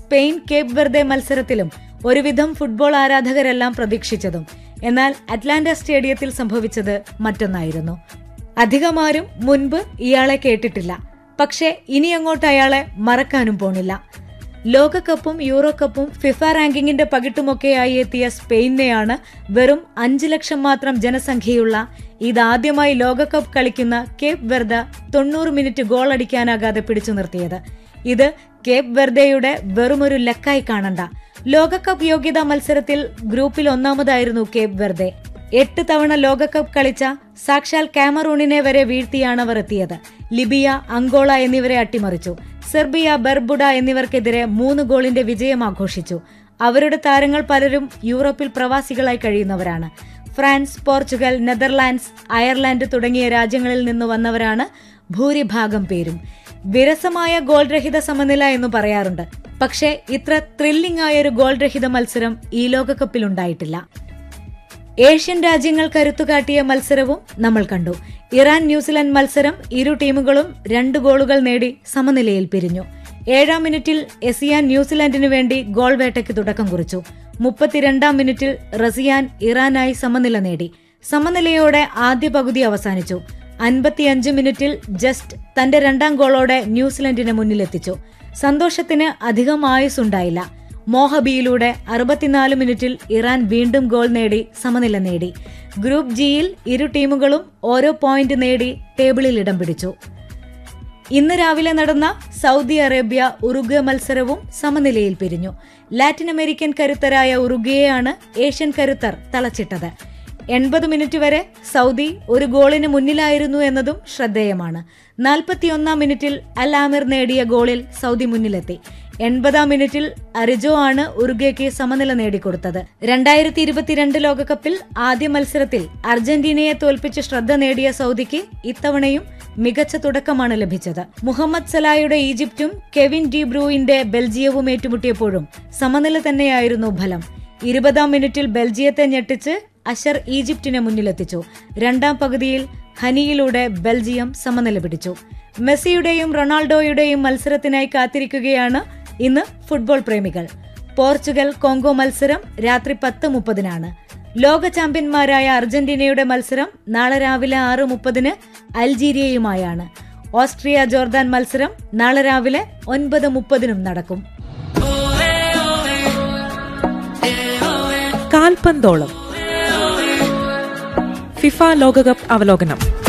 Spain Cape Verde മത്സരത്തിലും ഒരുവിധം football ആരാധകരെല്ലാം പ്രതീക്ഷിച്ചതും എന്നാൽ അറ്റ്ലാന്റ സ്റ്റേഡിയത്തിൽ സംഭവിച്ചത് മറ്റൊന്നായിരുന്നു അധികമാരും മുൻപ് ഇയാളെ കേട്ടിട്ടില്ല പക്ഷേ ഇനി അങ്ങോട്ട് അയാളെ മറക്കാനും പോണില്ല ലോകകപ്പും യൂറോ കപ്പും ഫിഫ റാങ്കിങ്ങിന്റെ പകിട്ടുമൊക്കെയായി എത്തിയ സ്പെയിനെയാണ് വെറും അഞ്ചു ലക്ഷം മാത്രം ജനസംഖ്യയുള്ള ഇതാദ്യമായി ലോകകപ്പ് കളിക്കുന്ന കേപ്പ് വെർദ തൊണ്ണൂറ് മിനിറ്റ് ഗോൾ അടിക്കാനാകാതെ പിടിച്ചു നിർത്തിയത് ഇത് കേപ്പ് വെർദയുടെ വെറുമൊരു ലക്കായി കാണണ്ട ലോകകപ്പ് യോഗ്യതാ മത്സരത്തിൽ ഗ്രൂപ്പിൽ ഒന്നാമതായിരുന്നു കേപ്പ് വെർദെ എട്ട് തവണ ലോകകപ്പ് കളിച്ച സാക്ഷാൽ കാമറൂണിനെ വരെ വീഴ്ത്തിയാണ് അവർ എത്തിയത് ലിബിയ അങ്കോള എന്നിവരെ അട്ടിമറിച്ചു സെർബിയ ബെർബുഡ എന്നിവർക്കെതിരെ മൂന്ന് ഗോളിന്റെ വിജയം ആഘോഷിച്ചു അവരുടെ താരങ്ങൾ പലരും യൂറോപ്പിൽ പ്രവാസികളായി കഴിയുന്നവരാണ് ഫ്രാൻസ് പോർച്ചുഗൽ നെതർലാൻഡ്സ് അയർലാൻഡ് തുടങ്ങിയ രാജ്യങ്ങളിൽ നിന്ന് വന്നവരാണ് ഭൂരിഭാഗം പേരും വിരസമായ ഗോൾ രഹിത സമനില എന്ന് പറയാറുണ്ട് പക്ഷേ ഇത്ര ത്രില്ലിംഗ് ആയ ഒരു ഗോൾ രഹിത മത്സരം ഈ ലോകകപ്പിൽ ഉണ്ടായിട്ടില്ല ഏഷ്യൻ രാജ്യങ്ങൾ കരുത്തുകാട്ടിയ മത്സരവും നമ്മൾ കണ്ടു ഇറാൻ ന്യൂസിലൻഡ് മത്സരം ഇരു ടീമുകളും രണ്ട് ഗോളുകൾ നേടി സമനിലയിൽ പിരിഞ്ഞു ഏഴാം മിനിറ്റിൽ എസിയാൻ ന്യൂസിലൻഡിനു വേണ്ടി ഗോൾ വേട്ടയ്ക്ക് തുടക്കം കുറിച്ചു മുപ്പത്തിരണ്ടാം മിനിറ്റിൽ റസിയാൻ ഇറാനായി സമനില നേടി സമനിലയോടെ ആദ്യ പകുതി അവസാനിച്ചു അൻപത്തിയഞ്ച് മിനിറ്റിൽ ജസ്റ്റ് തന്റെ രണ്ടാം ഗോളോടെ ന്യൂസിലൻഡിനെ മുന്നിലെത്തിച്ചു സന്തോഷത്തിന് അധികം ആയുസുണ്ടായില്ല മോഹബിയിലൂടെ അറുപത്തിനാല് മിനിറ്റിൽ ഇറാൻ വീണ്ടും ഗോൾ നേടി സമനില നേടി ഗ്രൂപ്പ് ജിയിൽ ഇരു ടീമുകളും ഓരോ പോയിന്റ് നേടി ടേബിളിൽ ഇടം പിടിച്ചു ഇന്ന് രാവിലെ നടന്ന സൗദി അറേബ്യ ഉറുഗ്വ മത്സരവും സമനിലയിൽ പിരിഞ്ഞു ലാറ്റിൻ അമേരിക്കൻ കരുത്തരായ ഉറുഗ്വയെയാണ് ഏഷ്യൻ കരുത്തർ തളച്ചിട്ടത് എൺപത് മിനിറ്റ് വരെ സൗദി ഒരു ഗോളിന് മുന്നിലായിരുന്നു എന്നതും ശ്രദ്ധേയമാണ് നാൽപ്പത്തിയൊന്നാം മിനിറ്റിൽ അൽ ആമിർ നേടിയ ഗോളിൽ സൗദി മുന്നിലെത്തി എൺപതാം മിനിറ്റിൽ അരിജോ ആണ് ഉറുഗ്വയ്ക്ക് സമനില നേടിക്കൊടുത്തത് രണ്ടായിരത്തി ഇരുപത്തിരണ്ട് ലോകകപ്പിൽ ആദ്യ മത്സരത്തിൽ അർജന്റീനയെ തോൽപ്പിച്ച് ശ്രദ്ധ നേടിയ സൗദിക്ക് ഇത്തവണയും മികച്ച തുടക്കമാണ് ലഭിച്ചത് മുഹമ്മദ് സലായുടെ ഈജിപ്തും കെവിൻ ഡി ബ്രൂയിന്റെ ബെൽജിയവും ഏറ്റുമുട്ടിയപ്പോഴും സമനില തന്നെയായിരുന്നു ഫലം ഇരുപതാം മിനിറ്റിൽ ബെൽജിയത്തെ ഞെട്ടിച്ച് അഷർ ഈജിപ്തിനെ മുന്നിലെത്തിച്ചു രണ്ടാം പകുതിയിൽ ഹനിയിലൂടെ ബെൽജിയം സമനില പിടിച്ചു മെസ്സിയുടെയും റൊണാൾഡോയുടെയും മത്സരത്തിനായി കാത്തിരിക്കുകയാണ് ഇന്ന് ഫുട്ബോൾ പ്രേമികൾ പോർച്ചുഗൽ കോങ്കോ മത്സരം രാത്രി പത്ത് മുപ്പതിനാണ് ലോക ചാമ്പ്യന്മാരായ അർജന്റീനയുടെ മത്സരം നാളെ രാവിലെ ആറ് മുപ്പതിന് അൽജീരിയയുമായാണ് ഓസ്ട്രിയ ജോർദാൻ മത്സരം നാളെ രാവിലെ ഒൻപത് മുപ്പതിനും നടക്കും കാൽപന്തോളം ഫിഫ ലോകകപ്പ് അവലോകനം